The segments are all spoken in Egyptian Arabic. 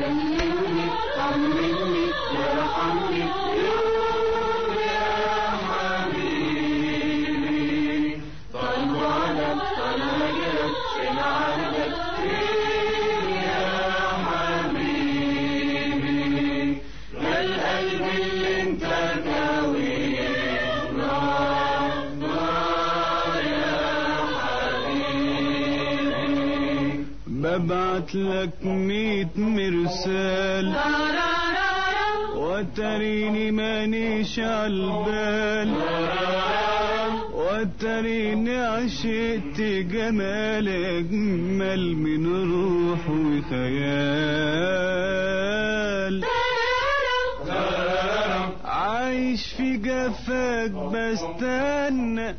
كلمني طمني وارحمني يوم يا حبيبي طال وعدك طال هجرك شيل عهدك فين يا حبيبي ده القلب اللي انت كاويه نار نار يا حبيبي ببعت لك ميت مرسال وتريني مانيش عالبال وتريني عشقت جمال اجمل من روح وخيال عايش في جفاك بستنى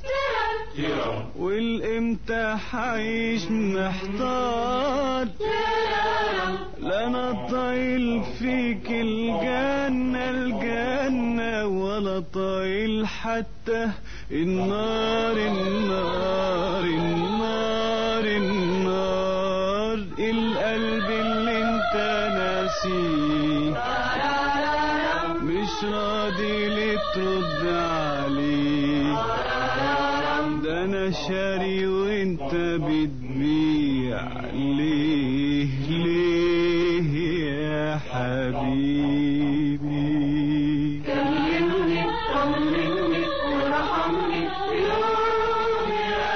والامتى حعيش محتار لا انا طايل فيك الجنة الجنة ولا طايل حتى النار النار النار النار القلب اللي انت ناسيه مش راضي ليه ترد عليه ده انا شاري وانت بتبيع ليه ليه يا حبيبي كلمني طمني وارحمني يوم يا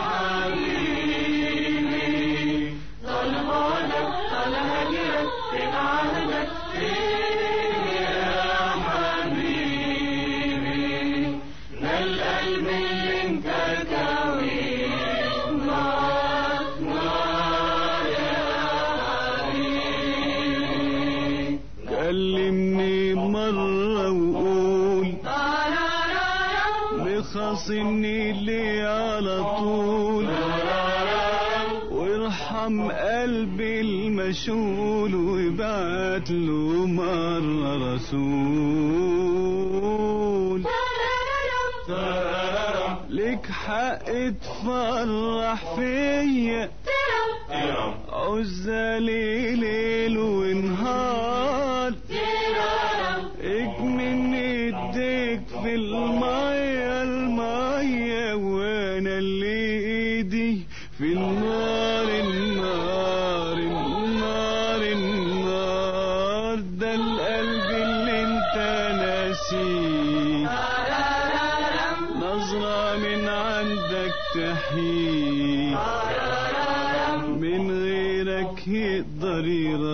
حبيبي طال بعدك طال هجرك فين عهدك فين يا حبيبي ده القلب اللي انت كاويه نار نار يا حبيبي كلمني مرة وقول بخاصمني ليه على طول وارحم قلبي المشغول وابعت له مرة رسول لك حق تفرح فيا عزالي ليل ونهار اكمني ايديك في المية المية وانا اللي ايدي في النار النار النار النار ده القلب اللي انت ناسيه نظرة من عندك تحيي من غيرك يقدر يرى